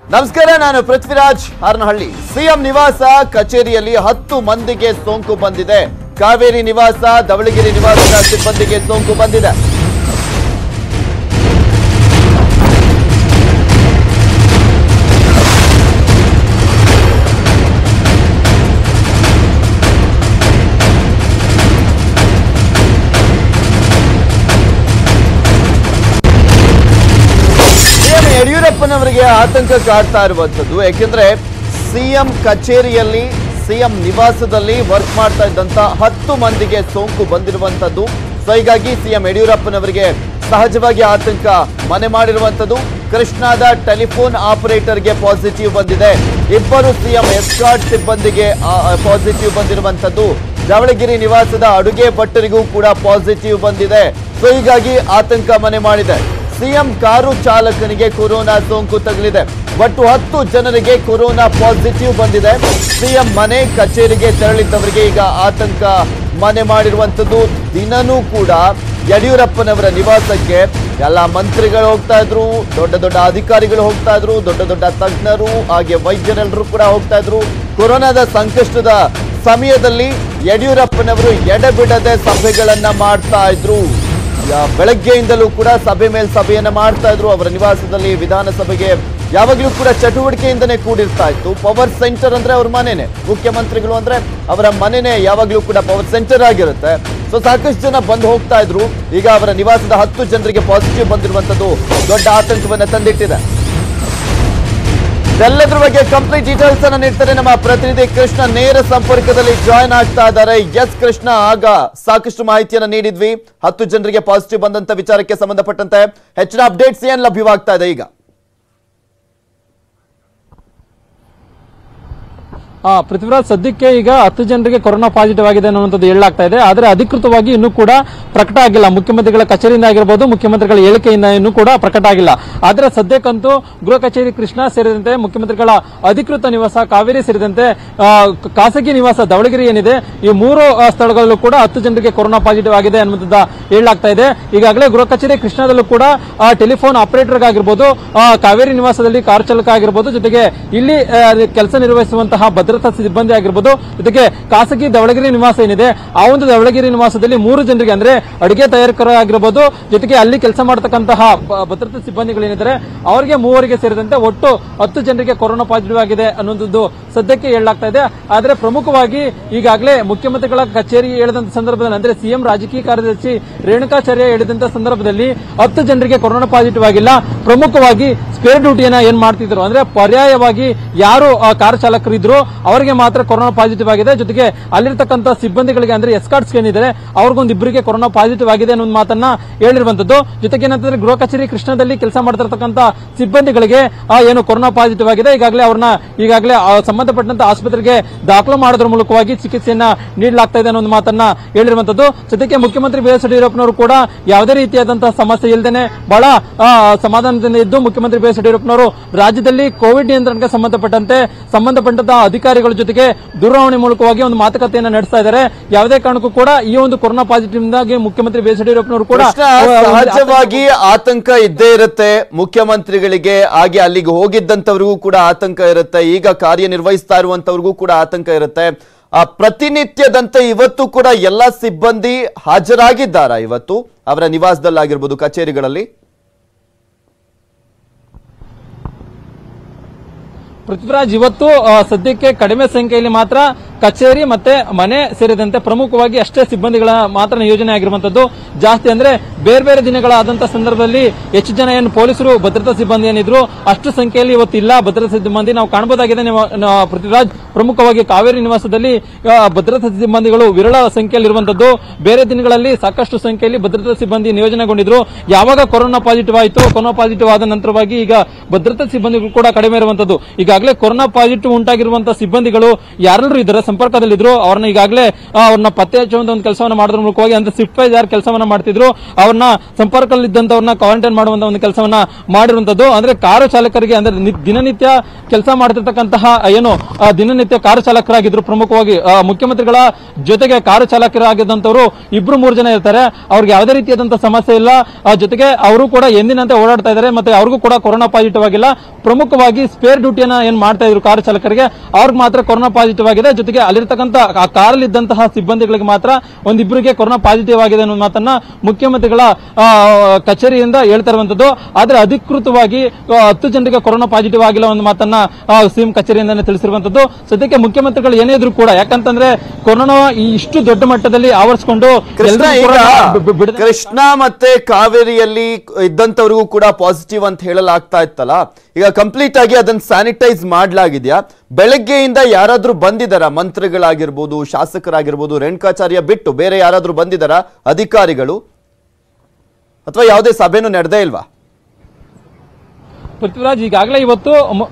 ನಮಸ್ಕಾರ ನಾನು ಪೃಥ್ವಿರಾಜ್ ಹಾರನಹಳ್ಳಿ ಸಿಎಂ ನಿವಾಸ ಕಚೇರಿಯಲ್ಲಿ ಹತ್ತು ಮಂದಿಗೆ ಸೋಂಕು ಬಂದಿದೆ ಕಾವೇರಿ ನಿವಾಸ ಧವಳಗಿರಿ ನಿವಾಸದ ಸಿಬ್ಬಂದಿಗೆ ಸೋಂಕು ಬಂದಿದೆ ಸಿಎಂ ಯಡಿಯೂರಪ್ಪನವರಿಗೆ ಆತಂಕ ಕಾಡ್ತಾ ಇರುವಂತದ್ದು ಯಾಕೆಂದ್ರೆ ಸಿಎಂ ಕಚೇರಿಯಲ್ಲಿ ಸಿಎಂ ನಿವಾಸದಲ್ಲಿ ವರ್ಕ್ ಮಾಡ್ತಾ ಇದ್ದಂತ ಹತ್ತು ಮಂದಿಗೆ ಸೋಂಕು ಬಂದಿರುವಂತದ್ದು ಸೊ ಹೀಗಾಗಿ ಸಿಎಂ ಯಡಿಯೂರಪ್ಪನವರಿಗೆ ಸಹಜವಾಗಿ ಆತಂಕ ಮನೆ ಮಾಡಿರುವಂತದ್ದು ಕೃಷ್ಣಾದ ಟೆಲಿಫೋನ್ ಆಪರೇಟರ್ಗೆ ಪಾಸಿಟಿವ್ ಬಂದಿದೆ ಇಬ್ಬರು ಸಿಎಂ ಎಸ್ಕಾರ್ಟ್ ಸಿಬ್ಬಂದಿಗೆ ಪಾಸಿಟಿವ್ ಬಂದಿರುವಂತದ್ದು ದಾವಣಗೆರೆ ನಿವಾಸದ ಅಡುಗೆ ಭಟ್ಟರಿಗೂ ಕೂಡ ಪಾಸಿಟಿವ್ ಬಂದಿದೆ ಸೊ ಹೀಗಾಗಿ ಆತಂಕ ಮನೆ ಮಾಡಿದೆ ಸಿಎಂ ಕಾರು ಚಾಲಕನಿಗೆ ಕೊರೋನಾ ಸೋಂಕು ತಗುಲಿದೆ ಒಟ್ಟು ಹತ್ತು ಜನರಿಗೆ ಕೊರೋನಾ ಪಾಸಿಟಿವ್ ಬಂದಿದೆ ಸಿಎಂ ಮನೆ ಕಚೇರಿಗೆ ತೆರಳಿದ್ದವರಿಗೆ ಈಗ ಆತಂಕ ಮನೆ ಮಾಡಿರುವಂತದ್ದು ದಿನನೂ ಕೂಡ ಯಡಿಯೂರಪ್ಪನವರ ನಿವಾಸಕ್ಕೆ ಎಲ್ಲ ಮಂತ್ರಿಗಳು ಹೋಗ್ತಾ ಇದ್ರು ದೊಡ್ಡ ದೊಡ್ಡ ಅಧಿಕಾರಿಗಳು ಹೋಗ್ತಾ ಇದ್ರು ದೊಡ್ಡ ದೊಡ್ಡ ತಜ್ಞರು ಹಾಗೆ ವೈದ್ಯರೆಲ್ಲರೂ ಕೂಡ ಹೋಗ್ತಾ ಇದ್ರು ಕೊರೋನಾದ ಸಂಕಷ್ಟದ ಸಮಯದಲ್ಲಿ ಯಡಿಯೂರಪ್ಪನವರು ಎಡೆಬಿಡದೆ ಸಭೆಗಳನ್ನ ಮಾಡ್ತಾ ಇದ್ರು ಯಾ- ಬೆಳಗ್ಗೆಯಿಂದಲೂ ಕೂಡ ಸಭೆ ಮೇಲೆ ಸಭೆಯನ್ನ ಮಾಡ್ತಾ ಇದ್ರು ಅವರ ನಿವಾಸದಲ್ಲಿ ವಿಧಾನಸಭೆಗೆ ಯಾವಾಗಲೂ ಕೂಡ ಚಟುವಟಿಕೆಯಿಂದನೇ ಕೂಡಿರ್ತಾ ಇತ್ತು ಪವರ್ ಸೆಂಟರ್ ಅಂದ್ರೆ ಅವ್ರ ಮನೆನೇ ಮುಖ್ಯಮಂತ್ರಿಗಳು ಅಂದ್ರೆ ಅವರ ಮನೆನೇ ಯಾವಾಗಲೂ ಕೂಡ ಪವರ್ ಸೆಂಟರ್ ಆಗಿರುತ್ತೆ ಸೊ ಸಾಕಷ್ಟು ಜನ ಬಂದು ಹೋಗ್ತಾ ಇದ್ರು ಈಗ ಅವರ ನಿವಾಸದ ಹತ್ತು ಜನರಿಗೆ ಪಾಸಿಟಿವ್ ಬಂದಿರುವಂತದ್ದು ದೊಡ್ಡ ಆತಂಕವನ್ನ ತಂದಿಟ್ಟಿದೆ ಇದೆಲ್ಲದ್ರ ಬಗ್ಗೆ ಕಂಪ್ಲೀಟ್ ಡೀಟೇಲ್ಸ್ ಅನ್ನ ನೀಡ್ತಾರೆ ನಮ್ಮ ಪ್ರತಿನಿಧಿ ಕೃಷ್ಣ ನೇರ ಸಂಪರ್ಕದಲ್ಲಿ ಜಾಯ್ನ್ ಆಗ್ತಾ ಇದ್ದಾರೆ ಎಸ್ ಕೃಷ್ಣ ಆಗ ಸಾಕಷ್ಟು ಮಾಹಿತಿಯನ್ನ ನೀಡಿದ್ವಿ ಹತ್ತು ಜನರಿಗೆ ಪಾಸಿಟಿವ್ ಬಂದಂತ ವಿಚಾರಕ್ಕೆ ಸಂಬಂಧಪಟ್ಟಂತೆ ಹೆಚ್ಚಿನ ಅಪ್ಡೇಟ್ಸ್ ಏನ್ ಲಭ್ಯವಾಗ್ತಾ ಇದೆ ಈಗ ಆ, ಪೃಥ್ವಿರಾಜ್ ಸದ್ಯಕ್ಕೆ ಈಗ ಹತ್ತು ಜನರಿಗೆ ಕೊರೋನಾ ಪಾಸಿಟಿವ್ ಆಗಿದೆ ಅನ್ನುವಂಥದ್ದು ಹೇಳಲಾಗ್ತಾ ಇದೆ ಆದರೆ ಅಧಿಕೃತವಾಗಿ ಇನ್ನೂ ಕೂಡ ಪ್ರಕಟ ಆಗಿಲ್ಲ ಮುಖ್ಯಮಂತ್ರಿಗಳ ಕಚೇರಿಯಿಂದ ಆಗಿರಬಹುದು ಮುಖ್ಯಮಂತ್ರಿಗಳ ಹೇಳಿಕೆಯಿಂದ ಇನ್ನೂ ಕೂಡ ಪ್ರಕಟ ಆಗಿಲ್ಲ ಆದರೆ ಸದ್ಯಕ್ಕಂತೂ ಗೃಹ ಕಚೇರಿ ಕೃಷ್ಣ ಸೇರಿದಂತೆ ಮುಖ್ಯಮಂತ್ರಿಗಳ ಅಧಿಕೃತ ನಿವಾಸ ಕಾವೇರಿ ಸೇರಿದಂತೆ ಆ, ಕ- ಖಾಸಗಿ ನಿವಾಸ ದಾವಣಗೆರೆ ಏನಿದೆ ಈ ಮೂರು ಆ, ಸ್ಥಳಗಳಲ್ಲೂ ಕೂಡ ಹತ್ತು ಜನರಿಗೆ ಕೊರೋನಾ ಪಾಸಿಟಿವ್ ಆಗಿದೆ ಅನ್ನುವಂಥದ್ದು ಹೇಳಲಾಗ್ತಾ ಇದೆ ಈಗಾಗಲೇ ಗೃಹ ಕಚೇರಿ ಕೃಷ್ಣದಲ್ಲೂ ಕೂಡ ಆ, ಟೆಲಿಫೋನ್ ಆಪರೇಟರ್ ಆಗಿರ್ಬೋದು ಆ, ಕಾವೇರಿ ನಿವಾಸದಲ್ಲಿ ಕಾರ್ ಚಾಲಕ ಆಗಿರ್ಬೋದು ಜೊತೆಗೆ ಇಲ್ಲಿ ಕೆಲಸ ನಿರ್ವಹಿಸುವಂತಹ ಭದ್ರತಾ ಸಿಬ್ಬಂದಿ ಆಗಿರ್ಬೋದು ಜೊತೆಗೆ ಖಾಸಗಿ ದಾವಣಗೆರೆ ನಿವಾಸ ಏನಿದೆ ಆ ಒಂದು ದಾವಣಗೆರೆ ನಿವಾಸದಲ್ಲಿ ಮೂರು ಜನರಿಗೆ ಅಂದ್ರೆ ಅಡುಗೆ ತಯಾರಕರು ಆಗಿರ್ಬೋದು ಜೊತೆಗೆ ಅಲ್ಲಿ ಕೆಲಸ ಮಾಡತಕ್ಕಂತಹ ಬ- ಭದ್ರತಾ ಸಿಬ್ಬಂದಿಗಳೇನಿದ್ದಾರೆ ಅವರಿಗೆ ಮೂವರಿಗೆ ಸೇರಿದಂತೆ ಒಟ್ಟು ಹತ್ತು ಜನರಿಗೆ ಕೊರೋನಾ ಪಾಸಿಟಿವ್ ಆಗಿದೆ ಅನ್ನುವಂಥದ್ದು ಸದ್ಯಕ್ಕೆ ಹೇಳಲಾಗ್ತಾ ಇದೆ ಆದರೆ ಪ್ರಮುಖವಾಗಿ ಈಗಾಗಲೇ ಮುಖ್ಯಮಂತ್ರಿಗಳ ಕಚೇರಿ ಹೇಳಿದಂತ ಸಂದರ್ಭದಲ್ಲಿ ಅಂದ್ರೆ ಸಿಎಂ ರಾಜಕೀಯ ಕಾರ್ಯದರ್ಶಿ ರೇಣುಕಾಚಾರ್ಯ ಹೇಳಿದಂತ ಸಂದರ್ಭದಲ್ಲಿ ಹತ್ತು ಜನರಿಗೆ ಕೊರೋನಾ ಪಾಸಿಟಿವ್ ಆಗಿಲ್ಲ ಪ್ರಮುಖವಾಗಿ ಸ್ಪೇರ್ ಡ್ಯೂಟಿಯನ್ನ ಏನ್ ಮಾಡ್ತಿದ್ರು ಅಂದ್ರೆ ಪರ್ಯಾಯವಾಗಿ ಯಾರು ಆ, ಕಾರ್ ಚಾಲಕರು ಇದ್ರು ಅವರಿಗೆ ಮಾತ್ರ ಕೊರೋನಾ ಪಾಸಿಟಿವ್ ಆಗಿದೆ ಜೊತೆಗೆ ಅಲ್ಲಿರ್ತಕ್ಕಂಥ ಸಿಬ್ಬಂದಿಗಳಿಗೆ ಅಂದ್ರೆ ಎಸ್ಕಾರ್ಟ್ಸ್ ಏನಿದ್ದಾರೆ ಅವ್ರಿಗೊಂದು ಇಬ್ಬರಿಗೆ ಕೊರೋನಾ ಪಾಸಿಟಿವ್ ಆಗಿದೆ ಅನ್ನೋ ಒಂದು ಮಾತನ್ನ ಹೇಳಿರುವಂತದ್ದು ಜೊತೆಗೆ ಏನಂತಂದ್ರೆ ಗೃಹ ಕಚೇರಿ ಕೃಷ್ಣದಲ್ಲಿ ಕೆಲಸ ಮಾಡ್ತಿರ್ತಕ್ಕಂಥ ಸಿಬ್ಬಂದಿಗಳಿಗೆ ಆ, ಏನು ಕೊರೋನಾ ಪಾಸಿಟಿವ್ ಆಗಿದೆ ಈಗಾಗಲೇ ಅವ್ರನ್ನ ಈಗಾಗಲೇ ಆ, ಸಂಬಂಧಪಟ್ಟಂತ ಆಸ್ಪತ್ರೆಗೆ ದಾಖಲು ಮಾಡೋದ್ರ ಮೂಲಕವಾಗಿ ಚಿಕಿತ್ಸೆಯನ್ನ ನೀಡಲಾಗ್ತಾ ಇದೆ ಅನ್ನೋ ಒಂದು ಮಾತನ್ನ ಹೇಳಿರುವಂತದ್ದು ಜೊತೆಗೆ ಮುಖ್ಯಮಂತ್ರಿ ಬಿ ಎಸ್ ಯಡಿಯೂರಪ್ಪನವರು ಕೂಡ ಯಾವುದೇ ರೀತಿಯಾದಂತಹ ಸಮಸ್ಯೆ ಇಲ್ಲದೇನೆ ಬಹಳ ಆ, ಸಮಾಧಾನದಿಂದ ಇದ್ದು ಮುಖ್ಯಮಂತ್ರಿ ಬಿ ಎಸ್ ಯಡಿಯೂರಪ್ಪನವರು ರಾಜ್ಯದಲ್ಲಿ ಕೋವಿಡ್ ನಿಯಂತ್ರಣಕ್ಕೆ ಸಂಬಂಧಪಟ್ಟಂತೆ ಸಂಬಂಧಪಟ್ಟಂತ ಅಧಿಕಾರಿಗಳ ಜೊತೆಗೆ ದೂರವಾಣಿ ಮೂಲಕವಾಗಿ ಒಂದು ಮಾತುಕತೆಯನ್ನ ನಡೆಸ್ತಾ ಇದ್ದಾರೆ ಯಾವುದೇ ಕಾರಣಕ್ಕೂ ಕೂಡ ಈ ಒಂದು ಕೊರೋನಾ ಪಾಸಿಟಿವ್ ಇಂದಾಗಿ ಮುಖ್ಯಮಂತ್ರಿ ಬಿ ಎಸ್ ಯಡಿಯೂರಪ್ಪನವರು ಕೂಡ ಕೃಷ್ಣ ಸಹಜವಾಗಿ ಆತಂಕ ಇದ್ದೇ ಇರುತ್ತೆ ಮುಖ್ಯಮಂತ್ರಿಗಳಿಗೆ ಹಾಗೆ ಅಲ್ಲಿಗೆ ಹೋಗಿದ್ದಂತವ್ರಿಗೂ ಕೂಡ ಆತಂಕ ಇರುತ್ತೆ ಈಗ ಕಾರ್ಯನಿರ್ವಹಿಸ್ತಾ ಇರುವಂತವ್ರಿಗೂ ಕೂಡ ಆತಂಕ ಇರುತ್ತೆ ಆ ಪ್ರತಿನಿತ್ಯದಂತೆ ಇವತ್ತು ಕೂಡ ಎಲ್ಲ ಸಿಬ್ಬಂದಿ ಹಾಜರಾಗಿದ್ದಾರಾ ಇವತ್ತು ಅವರ ನಿವಾಸದಲ್ಲಾಗಿರ್ಬೋದು ಕಚೇರಿಗಳಲ್ಲಿ ಪೃಥ್ವಿರಾಜ್ ಇವತ್ತು ಆ, ಸದ್ಯಕ್ಕೆ ಕಡಿಮೆ ಸಂಖ್ಯೆಯಲ್ಲಿ ಮಾತ್ರ ಕಚೇರಿ ಮತ್ತೆ ಮನೆ ಸೇರಿದಂತೆ ಪ್ರಮುಖವಾಗಿ ಅಷ್ಟೇ ಸಿಬ್ಬಂದಿಗಳ ಮಾತ್ರ ನಿಯೋಜನೆ ಆಗಿರುವಂತದ್ದು ಜಾಸ್ತಿ ಅಂದ್ರೆ ಬೇರೆ ಬೇರೆ ದಿನಗಳಾದಂತ ಸಂದರ್ಭದಲ್ಲಿ ಹೆಚ್ಚು ಜನ ಏನು ಪೊಲೀಸರು ಭದ್ರತಾ ಸಿಬ್ಬಂದಿ ಏನಿದ್ರು ಅಷ್ಟು ಸಂಖ್ಯೆಯಲ್ಲಿ ಇವತ್ತು ಇಲ್ಲ ಭದ್ರತಾ ಸಿಬ್ಬಂದಿ ನಾವು ಕಾಣಬಹುದಾಗಿದೆ ನೀವು ನ- ಪೃಥ್ವಿರಾಜ್ ಪ್ರಮುಖವಾಗಿ ಕಾವೇರಿ ನಿವಾಸದಲ್ಲಿ ಆ, ಭದ್ರತಾ ಸಿಬ್ಬಂದಿಗಳು ವಿರಳ ಸಂಖ್ಯೆಯಲ್ಲಿ ಇರುವಂತದ್ದು ಬೇರೆ ದಿನಗಳಲ್ಲಿ ಸಾಕಷ್ಟು ಸಂಖ್ಯೆಯಲ್ಲಿ ಭದ್ರತಾ ಸಿಬ್ಬಂದಿ ನಿಯೋಜನೆಗೊಂಡಿದ್ರು ಯಾವಾಗ ಕೊರೋನಾ ಪಾಸಿಟಿವ್ ಆಯಿತು ಕೊರೋನಾ ಪಾಸಿಟಿವ್ ಆದ ನಂತರವಾಗಿ ಈಗ ಭದ್ರತಾ ಸಿಬ್ಬಂದಿಗಳು ಕೂಡ ಕಡಿಮೆ ಇರುವಂತದ್ದು ಈಗಾಗಲೇ ಕೊರೋನಾ ಪಾಸಿಟಿವ್ ಉಂಟಾಗಿರುವಂತಹ ಸಿಬ್ಬಂದಿಗಳು ಯಾರೆಲ್ಲರೂ ಇದ್ದಾರೆ ಸಂಪರ್ಕದಲ್ಲಿದ್ರು ಅವ್ರನ್ನ ಈಗಾಗಲೇ ಆ, ಅವ್ರನ್ನ ಪತ್ತೆ ಹಚ್ಚುವಂತ ಒಂದು ಕೆಲಸವನ್ನ ಮಾಡೋದ್ರ ಮೂಲಕವಾಗಿ ಅಂದ್ರೆ ಶಿಫ್ಟ್ ವೈಸ್ ಯಾರು ಕೆಲಸವನ್ನ ಮಾಡ್ತಿದ್ರು ಅವ್ರನ್ನ ಸಂಪರ್ಕದಲ್ಲಿದ್ದಂತವ್ರನ್ನ ಕ್ವಾರಂಟೈನ್ ಮಾಡುವಂತ ಒಂದು ಕೆಲಸವನ್ನ ಮಾಡಿರುವಂತದ್ದು ಅಂದ್ರೆ ಕಾರು ಚಾಲಕರಿಗೆ ಅಂದ್ರೆ ನಿ- ದಿನನಿತ್ಯ ಕೆಲಸ ಮಾಡ್ತಿರ್ತಕ್ಕಂತಹ ಏನು ಆ, ದಿನನಿತ್ಯ ಕಾರು ಚಾಲಕರಾಗಿದ್ರು ಪ್ರಮುಖವಾಗಿ ಆ, ಮುಖ್ಯಮಂತ್ರಿಗಳ ಜೊತೆಗೆ ಕಾರು ಚಾಲಕರಾಗಿದ್ದಂತವರು ಇಬ್ರು ಮೂರು ಜನ ಇರ್ತಾರೆ ಅವ್ರಿಗೆ ಯಾವುದೇ ರೀತಿಯಾದಂತಹ ಸಮಸ್ಯೆ ಇಲ್ಲ ಆ, ಜೊತೆಗೆ ಅವರು ಕೂಡ ಎಂದಿನಂತೆ ಓಡಾಡ್ತಾ ಇದ್ದಾರೆ ಮತ್ತೆ ಅವ್ರಿಗೂ ಕೂಡ ಕೊರೋನಾ ಪಾಸಿಟಿವ್ ಆಗಿಲ್ಲ ಪ್ರಮುಖವಾಗಿ ಸ್ಪೇರ್ ಡ್ಯೂಟಿಯನ್ನ ಏನ್ ಮಾಡ್ತಾ ಇದ್ರು ಕಾರು ಚಾಲಕರಿಗೆ ಅವ್ರಿಗೆ ಮಾತ್ರ ಕೊರೋನಾ ಪಾಸಿಟಿವ್ ಆಗಿದೆ ಜೊತೆಗೆ ಅಲ್ಲಿರ್ತಕ್ಕಂಥ ಆ ಕಾರಲ್ಲಿ ಇದ್ದಂತಹ ಸಿಬ್ಬಂದಿಗಳಿಗೆ ಮಾತ್ರ ಒಂದಿಬ್ಬರಿಗೆ ಕೊರೋನಾ ಪಾಸಿಟಿವ್ ಆಗಿದೆ ಅನ್ನೋ ಮಾತನ್ನ ಮುಖ್ಯಮಂತ್ರಿಗಳ ಆ, ಕಚೇರಿಯಿಂದ ಹೇಳ್ತಾ ಇರುವಂತದ್ದು ಆದ್ರೆ ಅಧಿಕೃತವಾಗಿ ಆ, ಹತ್ತು ಜನರಿಗೆ ಕೊರೋನಾ ಪಾಸಿಟಿವ್ ಆಗಿಲ್ಲ ಒಂದು ಮಾತನ್ನ ಸಿಎಂ ಕಚೇರಿಯಿಂದಾನೆ ತಿಳಿಸಿರುವಂತದ್ದು ಸದ್ಯಕ್ಕೆ ಮುಖ್ಯಮಂತ್ರಿಗಳು ಏನೇ ಇದ್ರು ಕೂಡ ಯಾಕಂತಂದ್ರೆ ಕೊರೋನಾ ಈ ಇಷ್ಟು ದೊಡ್ಡ ಮಟ್ಟದಲ್ಲಿ ಆವರಿಸಿಕೊಂಡು ಕೃಷ್ಣ ಎಲ್ರಿಗೂ ಈಗ ಕೂಡ ಬಿ- ಬಿಡದೆ- ಕೃಷ್ಣ ಮತ್ತೆ ಕಾವೇರಿಯಲ್ಲಿ ಇದ್ದಂತವ್ರಿಗೂ ಕೂಡ ಪಾಸಿಟಿವ್ ಅಂತ ಹೇಳಲಾಗ್ತಾ ಇತ್ತಲ್ಲ ಈಗ ಕಂಪ್ಲೀಟ್ ಆಗಿ ಅದನ್ನ ಸ್ಯಾನಿಟೈಸ್ ಮಾಡ್ಲಾಗಿದ್ಯಾ ಬೆಳಗ್ಗೆಯಿಂದ ಯಾರಾದ್ರೂ ಬಂದಿದಾರ ಮಂತ್ರಿಗಳಾಗಿರ್ಬೋದು ಶಾಸಕರಾಗಿರ್ಬೋದು ರೇಣುಕಾಚಾರ್ಯ ಬಿಟ್ಟು ಬೇರೆ ಯಾರಾದ್ರೂ ಬಂದಿದಾರ ಅಧಿಕಾರಿಗಳು ಅಥವಾ ಯಾವುದೇ ಸಭೆನೂ ನಡೆದೇ ಇಲ್ವಾ ಪೃಥ್ವಿರಾಜ್ ಈಗಾಗಲೇ ಇವತ್ತು ಮು-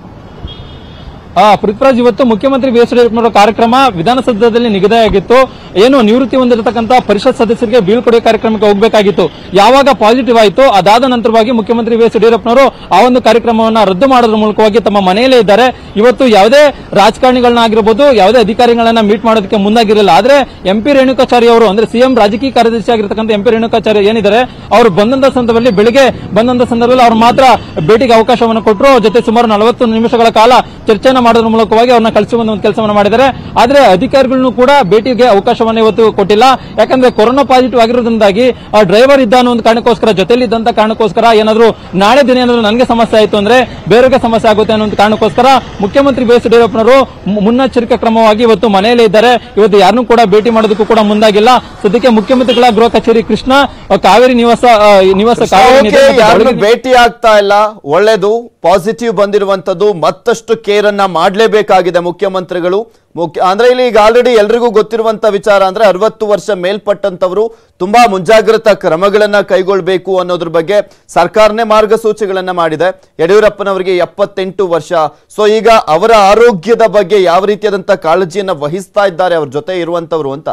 ಆ ಪೃಥ್ವಿರಾಜ್ ಇವತ್ತು ಮುಖ್ಯಮಂತ್ರಿ ಬಿ ಎಸ್ ಯಡಿಯೂರಪ್ಪನವರ ಕಾರ್ಯಕ್ರಮ ವಿಧಾನಸೌಧದಲ್ಲಿ ನಿಗದಿಯಾಗಿತ್ತು ಏನು ನಿವೃತ್ತಿ ಹೊಂದಿರತಕ್ಕಂತ ಪರಿಷತ್ ಸದಸ್ಯರಿಗೆ ಬೀಳ್ಕೊಡುಗೆ ಕಾರ್ಯಕ್ರಮಕ್ಕೆ ಹೋಗಬೇಕಾಗಿತ್ತು ಯಾವಾಗ ಪಾಸಿಟಿವ್ ಆಯಿತು ಅದಾದ ನಂತರವಾಗಿ ಮುಖ್ಯಮಂತ್ರಿ ಬಿ ಎಸ್ ಯಡಿಯೂರಪ್ಪನವರು ಆ ಒಂದು ಕಾರ್ಯಕ್ರಮವನ್ನು ರದ್ದು ಮಾಡೋದ್ರ ಮೂಲಕವಾಗಿ ತಮ್ಮ ಮನೆಯಲ್ಲೇ ಇದ್ದಾರೆ ಇವತ್ತು ಯಾವುದೇ ರಾಜಕಾರಣಿಗಳನ್ನ ಆಗಿರ್ಬೋದು ಯಾವುದೇ ಅಧಿಕಾರಿಗಳನ್ನ ಮೀಟ್ ಮಾಡೋದಕ್ಕೆ ಮುಂದಾಗಿರಲಿಲ್ಲ ಆದ್ರೆ ಎಂ ಪಿ ರೇಣುಕಾಚಾರ್ಯ ಅವರು ಅಂದ್ರೆ ಸಿಎಂ ರಾಜಕೀಯ ಕಾರ್ಯದರ್ಶಿ ಆಗಿರ್ತಕ್ಕಂಥ ಎಂ ಪಿ ರೇಣುಕಾಚಾರ್ಯ ಏನಿದ್ದಾರೆ ಅವರು ಬಂದಂತ ಸಂದರ್ಭದಲ್ಲಿ ಬೆಳಿಗ್ಗೆ ಬಂದಂತ ಸಂದರ್ಭದಲ್ಲಿ ಅವ್ರು ಮಾತ್ರ ಭೇಟಿಗೆ ಅವಕಾಶವನ್ನು ಕೊಟ್ಟರು ಅವ್ರ ಜೊತೆ ಸುಮಾರು ನಲವತ್ತು ನಿಮಿಷಗಳ ಕಾಲ ಚರ್ಚೆಯನ್ನು ಮಾಡೋದ್ರ ಮೂಲಕವಾಗಿ ಅವ್ರನ್ನ ಕಳಿಸುವ ಒಂದು ಕೆಲಸವನ್ನು ಮಾಡಿದ್ದಾರೆ ಆದ್ರೆ ಅಧಿಕಾರಿಗಳನ್ನು ಕೂಡ ಭೇಟಿಗೆ ಅವಕಾಶವನ್ನು ಇವತ್ತು ಕೊಟ್ಟಿಲ್ಲ ಯಾಕಂದ್ರೆ ಕೊರೋನಾ ಪಾಸಿಟಿವ್ ಆಗಿರೋದ್ರಿಂದಾಗಿ ಆ ಡ್ರೈವರ್ ಇದ್ದ ಅನ್ನೋ ಒಂದು ಕಾರಣಕ್ಕೋಸ್ಕರ ಜೊತೆಲಿ ಇದ್ದಂತ ಕಾರಣಕ್ಕೋಸ್ಕರ ಏನಾದ್ರು ನಾಳೆ ದಿನ ಏನಾದ್ರು ನನಗೆ ಸಮಸ್ಯೆ ಆಯ್ತು ಅಂದ್ರೆ ಬೇರೆಗೆ ಸಮಸ್ಯೆ ಆಗುತ್ತೆ ಅನ್ನೋ ಒಂದು ಕಾರಣಕ್ಕೋಸ್ಕರ ಮುಖ್ಯಮಂತ್ರಿ ಬಿ ಎಸ್ ಯಡಿಯೂರಪ್ಪನವರು ಮು- ಮುನ್ನೆಚ್ಚರಿಕೆ ಕ್ರಮವಾಗಿ ಇವತ್ತು ಮನೆಯಲ್ಲೇ ಇದ್ದಾರೆ ಇವತ್ತು ಯಾರನ್ನೂ ಕೂಡ ಭೇಟಿ ಮಾಡೋದಕ್ಕೂ ಕೂಡ ಮುಂದಾಗಿಲ್ಲ ಸದ್ಯಕ್ಕೆ ಮುಖ್ಯಮಂತ್ರಿಗಳ ಗೃಹ ಕಚೇರಿ ಕೃಷ್ಣ ಆ, ಕಾವೇರಿ ನಿವಾಸ ಆ, ನಿವಾಸ ಕಾವೇರಿ ಓಕೆ, ನಿಧಿ ಮತ್ತು ಯಾರನ್ನೂ ದಾವಣಗೆರೆ- ಭೇಟಿ ಆಗ್ತಾ ಇಲ್ಲ ಒಳ್ಳೇದು ಪಾಸಿಟಿವ್ ಬಂದಿರುವಂತದ್ದು ಮತ್ತಷ್ಟು ಕೇರ್ ಅನ್ನ ಮಾಡಲೇಬೇಕಾಗಿದೆ ಮುಖ್ಯಮಂತ್ರಿಗಳು ಮುಖ್ಯ ಅಂದ್ರೆ ಇಲ್ಲಿ ಈಗ ಆಲ್ರೆಡಿ ಎಲ್ರಿಗೂ ಗೊತ್ತಿರುವಂತ ವಿಚಾರ ಅಂದ್ರೆ ಅರವತ್ತು ವರ್ಷ ಮೇಲ್ಪಟ್ಟಂತವರು ತುಂಬಾ ಮುಂಜಾಗ್ರತಾ ಕ್ರಮಗಳನ್ನ ಕೈಗೊಳ್ಬೇಕು ಅನ್ನೋದ್ರ ಬಗ್ಗೆ ಸರ್ಕಾರನೇ ಮಾರ್ಗಸೂಚಿಗಳನ್ನ ಮಾಡಿದೆ ಯಡಿಯೂರಪ್ಪನವರಿಗೆ ಎಪ್ಪತ್ತೆಂಟು ವರ್ಷ ಸೊ ಈಗ ಅವರ ಆರೋಗ್ಯದ ಬಗ್ಗೆ ಯಾವ ರೀತಿಯಾದಂತ ಕಾಳಜಿಯನ್ನ ವಹಿಸ್ತಾ ಇದ್ದಾರೆ ಅವ್ರ ಜೊತೆ ಇರುವಂತವ್ರು ಅಂತ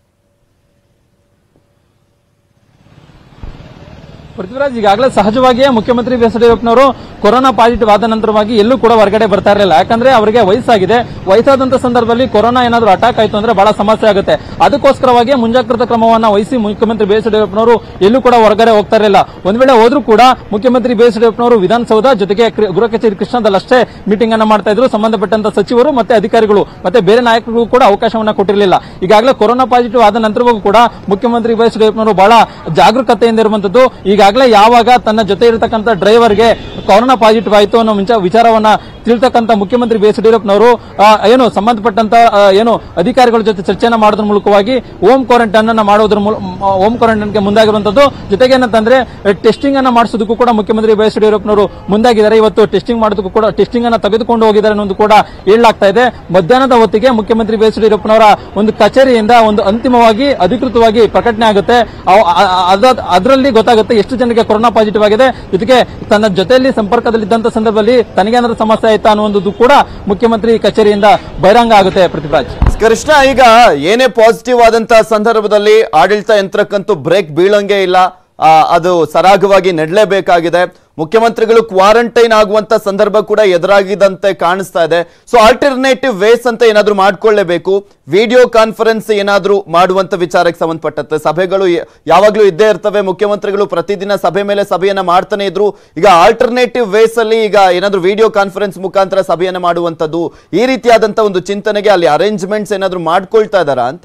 ಪೃಥ್ವಿರಾಜ್ ಈಗಾಗಲೇ ಸಹಜವಾಗಿಯೇ ಮುಖ್ಯಮಂತ್ರಿ ಬಿ ಎಸ್ ಯಡಿಯೂರಪ್ಪನವರು ಕೊರೋನಾ ಪಾಸಿಟಿವ್ ಆದ ನಂತರವಾಗಿ ಎಲ್ಲೂ ಕೂಡ ಹೊರಗಡೆ ಬರ್ತಾ ಇರಲಿಲ್ಲ ಯಾಕಂದ್ರೆ ಅವರಿಗೆ ವಯಸ್ಸಾಗಿದೆ ವಯಸ್ಸಾದಂತ ಸಂದರ್ಭದಲ್ಲಿ ಕೊರೋನಾ ಏನಾದರೂ ಅಟ್ಯಾಕ್ ಆಯ್ತು ಅಂದ್ರೆ ಬಹಳ ಸಮಸ್ಯೆ ಆಗುತ್ತೆ ಅದಕ್ಕೋಸ್ಕರವಾಗಿ ಮುಂಜಾಗ್ರತಾ ಕ್ರಮವನ್ನ ವಹಿಸಿ ಮುಖ್ಯಮಂತ್ರಿ ಬಿ ಎಸ್ ಯಡಿಯೂರಪ್ಪನವರು ಎಲ್ಲೂ ಕೂಡ ಹೊರಗಡೆ ಹೋಗ್ತಾ ಇರಲಿಲ್ಲ ಒಂದ್ ವೇಳೆ ಹೋದ್ರೂ ಕೂಡ ಮುಖ್ಯಮಂತ್ರಿ ಬಿ ಎಸ್ ಯಡಿಯೂರಪ್ಪನವರು ವಿಧಾನಸೌಧ ಜೊತೆಗೆ ಕೃ- ಗೃಹ ಕಚೇರಿ ಕೃಷ್ಣದಲ್ಲಷ್ಟೇ ಮೀಟಿಂಗ್ ಅನ್ನ ಮಾಡ್ತಾ ಇದ್ರು ಸಂಬಂಧಪಟ್ಟಂತ ಸಚಿವರು ಮತ್ತೆ ಅಧಿಕಾರಿಗಳು ಮತ್ತೆ ಬೇರೆ ನಾಯಕರಿಗೂ ಕೂಡ ಅವಕಾಶವನ್ನ ಕೊಟ್ಟಿರಲಿಲ್ಲ ಈಗಾಗಲೇ ಕೊರೋನಾ ಪಾಸಿಟಿವ್ ಆದ ನಂತರವೂ ಕೂಡ ಮುಖ್ಯಮಂತ್ರಿ ಬಿ ಎಸ್ ಯಡಿಯೂರಪ್ಪನವರು ಬಹಳ ಜಾಗರೂಕತೆಯಿಂದ ಇರುವಂತದ್ದು ಈಗಾಗಲೇ ಯಾವಾಗ ತನ್ನ ಜೊತೆ ಇರತಕ್ಕಂತ ಡ್ರೈವರ್ಗೆ ಕೊರೋನಾ ಪಾಸಿಟಿವ್ ಆಯಿತು ಅನ್ನೋ ಮುಂಚೆ ವಿಚಾರವನ್ನ ತಿಳ್ತಕ್ಕಂತ ಮುಖ್ಯಮಂತ್ರಿ ಬಿ ಎಸ್ ಯಡಿಯೂರಪ್ಪನವರು ಆ, ಏನು ಸಂಬಂಧಪಟ್ಟಂತ ಆ, ಏನು ಅಧಿಕಾರಿಗಳ ಜೊತೆ ಚರ್ಚೆಯನ್ನ ಮಾಡೋದ್ರ ಮೂಲಕವಾಗಿ ಹೋಮ್ ಕ್ವಾರಂಟೈನ್ ಅನ್ನ ಮಾಡೋದ್ರ ಮೂಲ ಹೋಮ್ ಕ್ವಾರಂಟೈನ್ಗೆ ಮುಂದಾಗಿರುವಂತದ್ದು ಜೊತೆಗೆ ಏನಂತಂದ್ರೆ ಟೆಸ್ಟಿಂಗ್ ಅನ್ನ ಮಾಡಿಸೋದಕ್ಕೂ ಕೂಡ ಮುಖ್ಯಮಂತ್ರಿ ಬಿ ಎಸ್ ಯಡಿಯೂರಪ್ಪನವರು ಮುಂದಾಗಿದ್ದಾರೆ ಇವತ್ತು ಟೆಸ್ಟಿಂಗ್ ಮಾಡೋದಕ್ಕೂ ಕೂಡ ಟೆಸ್ಟಿಂಗ್ ಅನ್ನ ತೆಗೆದುಕೊಂಡು ಹೋಗಿದ್ದಾರೆ ಅನ್ನೋದು ಕೂಡ ಹೇಳಲಾಗ್ತಾ ಇದೆ ಮಧ್ಯಾಹ್ನದ ಹೊತ್ತಿಗೆ ಮುಖ್ಯಮಂತ್ರಿ ಬಿ ಎಸ್ ಯಡಿಯೂರಪ್ಪನವರ ಒಂದು ಕಚೇರಿಯಿಂದ ಒಂದು ಅಂತಿಮವಾಗಿ ಅಧಿಕೃತವಾಗಿ ಪ್ರಕಟಣೆ ಆಗುತ್ತೆ ಅವ್- ಅ- ಅ- ಅದಾದ್- ಅದರಲ್ಲಿ ಗೊತ್ತಾಗುತ್ತೆ ಎಷ್ಟು ಜನರಿಗೆ ಕೊರೋನಾ ಪಾಸಿಟಿವ್ ಆಗಿದೆ ಜೊತೆಗೆ ತನ್ನ ಜೊತೆಯಲ್ಲಿ ಸಂಪರ್ಕದಲ್ಲಿದ್ದಂತ ಸಂದರ್ಭದಲ್ಲಿ ತನಗೇನಾದ್ರೂ ಸಮಸ್ಯೆ ಆಯ್ತಾ ಅನ್ನುವಂಥದ್ದು ಕೂಡ ಮುಖ್ಯಮಂತ್ರಿ ಕಚೇರಿಯಿಂದ ಬಹಿರಂಗ ಆಗುತ್ತೆ ಪೃಥ್ವಿರಾಜ್ ಕೃಷ್ಣ ಈಗ ಏನೇ ಪಾಸಿಟಿವ್ ಆದಂತಹ ಸಂದರ್ಭದಲ್ಲಿ ಆಡಳಿತ ಯಂತ್ರಕ್ಕಂತೂ ಬ್ರೇಕ್ ಬೀಳಂಗೆ ಇಲ್ಲ ಆ, ಅದು ಸರಾಗವಾಗಿ ನಡಲೇಬೇಕಾಗಿದೆ ಮುಖ್ಯಮಂತ್ರಿಗಳು ಕ್ವಾರಂಟೈನ್ ಆಗುವಂತ ಸಂದರ್ಭ ಕೂಡ ಎದುರಾಗಿದಂತೆ ಕಾಣಿಸ್ತಾ ಇದೆ ಸೊ ಆಲ್ಟರ್ನೇಟಿವ್ ವೇಸ್ ಅಂತ ಏನಾದ್ರೂ ಮಾಡ್ಕೊಳ್ಳೇಬೇಕು ವಿಡಿಯೋ ಕಾನ್ಫರೆನ್ಸ್ ಏನಾದ್ರೂ ಮಾಡುವಂತ ವಿಚಾರಕ್ಕೆ ಸಂಬಂಧಪಟ್ಟಂತೆ ಸಭೆಗಳು ಯ- ಯಾವಾಗ್ಲೂ ಇದ್ದೇ ಇರ್ತವೆ ಮುಖ್ಯಮಂತ್ರಿಗಳು ಪ್ರತಿದಿನ ಸಭೆ ಮೇಲೆ ಸಭೆಯನ್ನ ಮಾಡ್ತಾನೆ ಇದ್ರು ಈಗ ಆಲ್ಟರ್ನೇಟಿವ್ ವೇಸ್ ಅಲ್ಲಿ ಈಗ ಏನಾದ್ರೂ ವಿಡಿಯೋ ಕಾನ್ಫರೆನ್ಸ್ ಮುಖಾಂತರ ಸಭೆಯನ್ನ ಮಾಡುವಂತದ್ದು ಈ ರೀತಿಯಾದಂತ ಒಂದು ಚಿಂತನೆಗೆ ಅಲ್ಲಿ ಅರೇಂಜ್ಮೆಂಟ್ಸ್ ಏನಾದ್ರೂ ಮಾಡ್ಕೊಳ್ತಾ ಇದಾರಾ ಅಂತ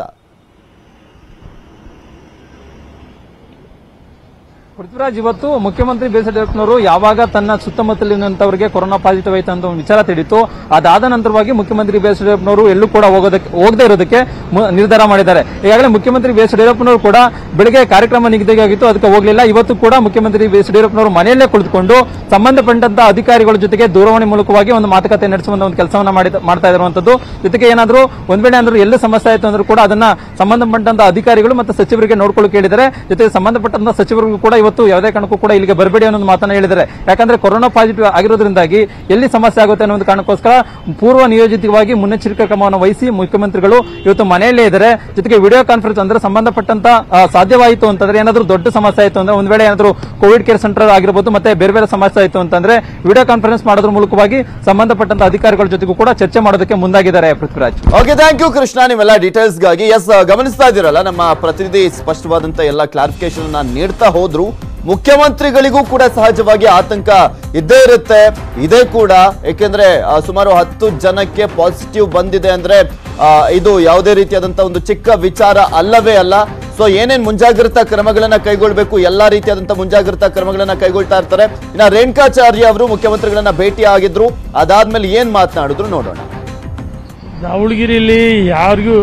ಪೃಥ್ವಿರಾಜ್ ಇವತ್ತು ಮುಖ್ಯಮಂತ್ರಿ ಬಿ ಎಸ್ ಯಡಿಯೂರಪ್ಪನವರು ಯಾವಾಗ ತನ್ನ ಸುತ್ತಮುತ್ತಲಿನಂತವರಿಗೆ ಕೊರೋನಾ ಪಾಸಿಟಿವ್ ಆಯ್ತು ಅಂತ ಒಂದು ವಿಚಾರ ತಿಳಿತು ಅದಾದ ನಂತರವಾಗಿ ಮುಖ್ಯಮಂತ್ರಿ ಬಿ ಎಸ್ ಯಡಿಯೂರಪ್ಪನವರು ಎಲ್ಲೂ ಕೂಡ ಹೋಗೋದಕ್ಕೆ ಹೋಗದೆ ಇರೋದಕ್ಕೆ ಮು- ನಿರ್ಧಾರ ಮಾಡಿದ್ದಾರೆ ಈಗಾಗಲೇ ಮುಖ್ಯಮಂತ್ರಿ ಬಿ ಎಸ್ ಯಡಿಯೂರಪ್ಪನವರು ಕೂಡ ಬೆಳಗ್ಗೆ ಕಾರ್ಯಕ್ರಮ ನಿಗದಿಯಾಗಿತ್ತು ಅದಕ್ಕೆ ಹೋಗಲಿಲ್ಲ ಇವತ್ತು ಕೂಡ ಮುಖ್ಯಮಂತ್ರಿ ಬಿ ಎಸ್ ಯಡಿಯೂರಪ್ಪನವರು ಮನೆಯಲ್ಲೇ ಕುಳಿತುಕೊಂಡು ಸಂಬಂಧಪಟ್ಟಂತ ಅಧಿಕಾರಿಗಳ ಜೊತೆಗೆ ದೂರವಾಣಿ ಮೂಲಕವಾಗಿ ಒಂದು ಮಾತುಕತೆ ನಡೆಸುವಂತ ಒಂದು ಕೆಲಸವನ್ನ ಮಾಡಿದ- ಮಾಡ್ತಾ ಇರುವಂತದ್ದು ಜೊತೆಗೆ ಏನಾದರೂ ಒಂದ್ ವೇಳೆ ಅಂದ್ರೂ ಎಲ್ಲ ಸಮಸ್ಯೆ ಆಯ್ತು ಅಂದ್ರೂ ಕೂಡ ಅದನ್ನ ಸಂಬಂಧಪಟ್ಟಂತ ಅಧಿಕಾರಿಗಳು ಮತ್ತು ಸಚಿವರಿಗೆ ನೋಡ್ಕೊಳ್ಳೋಕೆ ಹೇಳಿದ್ದಾರೆ ಜೊತೆಗೆ ಸಂಬಂಧಪಟ್ಟಂತ ಸಚಿವರಿಗೂ ಕೂಡ ಇವತ್ತು ಯಾವುದೇ ಕಾರಣಕ್ಕೂ ಕೂಡ ಇಲ್ಲಿಗೆ ಬರಬೇಡಿ ಅನ್ನೋ ಒಂದು ಮಾತನ್ನ ಹೇಳಿದ್ದಾರೆ ಯಾಕಂದ್ರೆ ಕೊರೋನಾ ಪಾಸಿಟಿವ್ ಆಗಿರೋದ್ರಿಂದಾಗಿ ಎಲ್ಲಿ ಸಮಸ್ಯೆ ಆಗುತ್ತೆ ಅನ್ನೋ ಒಂದು ಕಾರಣಕ್ಕೋಸ್ಕರ ಪೂರ್ವ ನಿಯೋಜಿತವಾಗಿ ಮುನ್ನೆಚ್ಚರಿಕಾ ಕ್ರಮವನ್ನು ವಹಿಸಿ ಮುಖ್ಯಮಂತ್ರಿಗಳು ಇವತ್ತು ಮನೆಯಲ್ಲೇ ಇದ್ದಾರೆ ಜೊತೆಗೆ ವಿಡಿಯೋ ಕಾನ್ಫರೆನ್ಸ್ ಅಂದ್ರೆ ಸಂಬಂಧಪಟ್ಟಂತ ಆ, ಸಾಧ್ಯವಾಯಿತು ಅಂತಂದ್ರೆ ಏನಾದರೂ ದೊಡ್ಡ ಸಮಸ್ಯೆ ಆಯಿತು ಅಂದ್ರೆ ಒಂದ್ ವೇಳೆ ಏನಾದರೂ ಕೋವಿಡ್ ಕೇರ್ ಸೆಂಟರ್ ಆಗಿರ್ಬೋದು ಮತ್ತೆ ಬೇರೆ ಬೇರೆ ಸಮಸ್ಯೆ ಆಯಿತು ಅಂತಂದ್ರೆ ವಿಡಿಯೋ ಕಾನ್ಫರೆನ್ಸ್ ಮಾಡೋದ್ರ ಮೂಲಕವಾಗಿ ಸಂಬಂಧಪಟ್ಟಂತ ಅಧಿಕಾರಿಗಳ ಜೊತೆಗೂ ಕೂಡ ಚರ್ಚೆ ಮಾಡೋದಕ್ಕೆ ಮುಂದಾಗಿದ್ದಾರೆ Prithviraj okay thank you Krishna ನೀವೆಲ್ಲ ಡೀಟೇಲ್ಸ್ ಗಾಗಿ ಎಸ್ ಗಮನಿಸ್ತಾ ಇದ್ದೀರಲ್ಲ ನಮ್ಮ ಪ್ರತಿನಿಧಿ ಸ್ಪಷ್ಟವಾದಂತ ಎಲ್ಲ ಕ್ಲಾರಿಫಿಕೇಶನ್ ನೀಡ್ತಾ ಹೋದ್ರು ಮುಖ್ಯಮಂತ್ರಿಗಳಿಗೂ ಕೂಡ ಸಹಜವಾಗಿ ಆತಂಕ ಇದ್ದೇ ಇರುತ್ತೆ ಇದೇ ಕೂಡ ಏಕೆಂದ್ರೆ ಆ, ಸುಮಾರು ಹತ್ತು ಜನಕ್ಕೆ ಪಾಸಿಟಿವ್ ಬಂದಿದೆ ಅಂದ್ರೆ ಆ, ಇದು ಯಾವುದೇ ರೀತಿಯಾದಂತ ಒಂದು ಚಿಕ್ಕ ವಿಚಾರ ಅಲ್ಲವೇ ಅಲ್ಲ ಸೊ ಏನೇನ್ ಮುಂಜಾಗ್ರತಾ ಕ್ರಮಗಳನ್ನ ಕೈಗೊಳ್ಬೇಕು ಎಲ್ಲಾ ರೀತಿಯಾದಂತ ಮುಂಜಾಗ್ರತಾ ಕ್ರಮಗಳನ್ನ ಕೈಗೊಳ್ತಾ ಇರ್ತಾರೆ ಇನ್ನ ರೇಣುಕಾಚಾರ್ಯ ಅವರು ಮುಖ್ಯಮಂತ್ರಿಗಳನ್ನ ಭೇಟಿ ಆಗಿದ್ರು ಅದಾದ್ಮೇಲೆ ಏನ್ ಮಾತನಾಡಿದ್ರು ನೋಡೋಣ ದಾವಣಗೆರೆಯಲ್ಲಿ ಯಾರಿಗೂ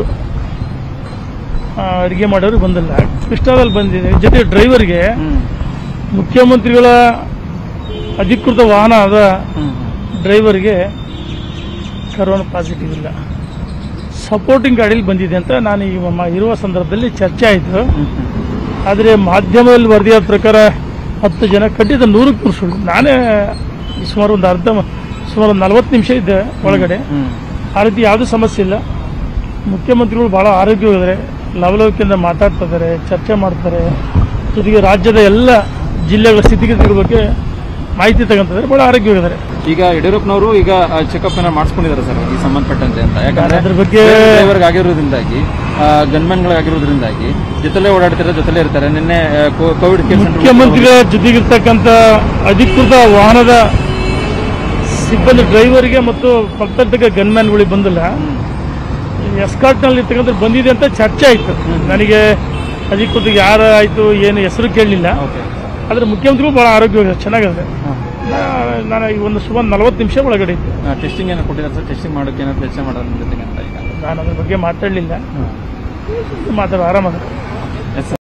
ಅಡುಗೆ ಮಾಡೋರು ಬಂದಿಲ್ಲ ಕೃಷ್ಣದಲ್ಲಿ ಬಂದಿದೆ ಜೊತೆ ಡ್ರೈವರ್ಗೆ ಮುಖ್ಯಮಂತ್ರಿಗಳ ಅಧಿಕೃತ ವಾಹನ ಆದ ಡ್ರೈವರ್ಗೆ ಕರೋನಾ ಪಾಸಿಟಿವ್ ಇಲ್ಲ ಸಪೋರ್ಟಿಂಗ್ ಗಾಡೀಲಿ ಬಂದಿದೆ ಅಂತ ನಾನು ಈ ಮ- ಇರುವ ಸಂದರ್ಭದಲ್ಲಿ ಚರ್ಚೆ ಆಯಿತು ಆದರೆ ಮಾಧ್ಯಮದಲ್ಲಿ ವರದಿಯಾದ ಪ್ರಕಾರ ಹತ್ತು ಜನ ಖಂಡಿತ ನೂರಕ್ಕೆ ನೂರು ಸುಳ್ಳು ನಾನೇ ಸುಮಾರು ಒಂದು ಅರ್ಧ ಮ- ಸುಮಾರು ಒಂದು ನಲವತ್ತು ನಿಮಿಷ ಇದ್ದೆ ಒಳಗಡೆ ಆ ರೀತಿ ಯಾವುದೂ ಸಮಸ್ಯೆ ಇಲ್ಲ ಮುಖ್ಯಮಂತ್ರಿಗಳು ಭಾಳ ಆರೋಗ್ಯವಾಗಿದ್ದಾರೆ ಲವಲವಿಕೆಯಿಂದ ಮಾತಾಡ್ತಾ ಇದ್ದಾರೆ ಚರ್ಚೆ ಮಾಡ್ತಾರೆ ಜೊತೆಗೆ ರಾಜ್ಯದ ಎಲ್ಲ ಜಿಲ್ಲೆಗಳ ಸ್ಥಿತಿಗತಿಗಳ ಬಗ್ಗೆ ಮಾಹಿತಿ ತಗೊಂತಿದ್ದಾರೆ ಭಾಳ ಆರೋಗ್ಯವಾಗಿದ್ದಾರೆ ಈಗ ಯಡಿಯೂರಪ್ಪನವರು ಈಗ ಚೆಕಪ್ ಅನ್ನ ಮಾಡಿಸ್ಕೊಂಡಿದ್ದಾರೆ ಸರ್ ಈ ಸಂಬಂಧಪಟ್ಟಂತೆ ಅಂತ ಯಾಕಂದ್ರೆ ಅದ್ರ ಬಗ್ಗೆ- ಡ್ರೈವರ್ಗೆ ಆಗಿರೋದ್ರಿಂದಾಗಿ ಗನ್ಮನ್ಗಳಾಗಿರೋದ್ರಿಂದಾಗಿ ಜೊತೆಲೇ ಓಡಾಡ್ತಾರೆ ಜೊತೆಲೇ ಇರ್ತಾರೆ ನಿನ್ನೆ ಆ, ಕೋ- ಕೋವಿಡ್ ಕೇರ್ ಸೆಂಟರ್ ಮುಖ್ಯಮಂತ್ರಿಗಳ ಜೊತೆಗಿರ್ತಕ್ಕಂಥ ಅಧಿಕೃತ ವಾಹನದ ಸಿಬ್ಬಂದಿ ಡ್ರೈವರ್ಗೆ ಮತ್ತು ಪಕ್ಕದಲ್ಲಿರ್ತಕ್ಕ ಗನ್ಮ್ಯಾನ್ಗಳಿಗೆ ಬಂದಿಲ್ಲ ಎಸ್ಕಾಟ್ನಲ್ಲಿ ಇರ್ತಕ್ಕಂಥ ಬಂದಿದೆ ಅಂತ ಚರ್ಚೆ ಆಯಿತು ನನಗೆ ಅಧಿಕೃತ ಯಾರು ಆಯಿತು ಏನು ಹೆಸರು ಕೇಳಲಿಲ್ಲ ಓಕೆ ಆದರೆ ಮುಖ್ಯಮಂತ್ರಿಗಳು ಭಾಳ ಆರೋಗ್ಯವಾಗಿ ಚೆನ್ನಾಗಿದೆ ನಾ- ನಾನು ಈ ಒಂದು ಸುಮಾರು ನಲವತ್ತು ನಿಮಿಷ ಒಳಗಡೆ ಇದ್ದೆ ಟೆಸ್ಟಿಂಗ್ ಏನೋ ಕೊಟ್ಟಿದ್ದಾರೆ ಸರ್ ಟೆಸ್ಟಿಂಗ್ ಮಾಡೋಕೆ ಏನೋ ಚರ್ಚೆ ಮಾಡೋದ್ರ ಜೊತೆಗೆ ಅಂತ ಈಗ ನಾನು ಅದ್ರ ಬಗ್ಗೆ ಮಾತಾಡಲಿಲ್ಲ ಮಾತಾಡೋ ಆರಾಮಾಗ ಎಸ್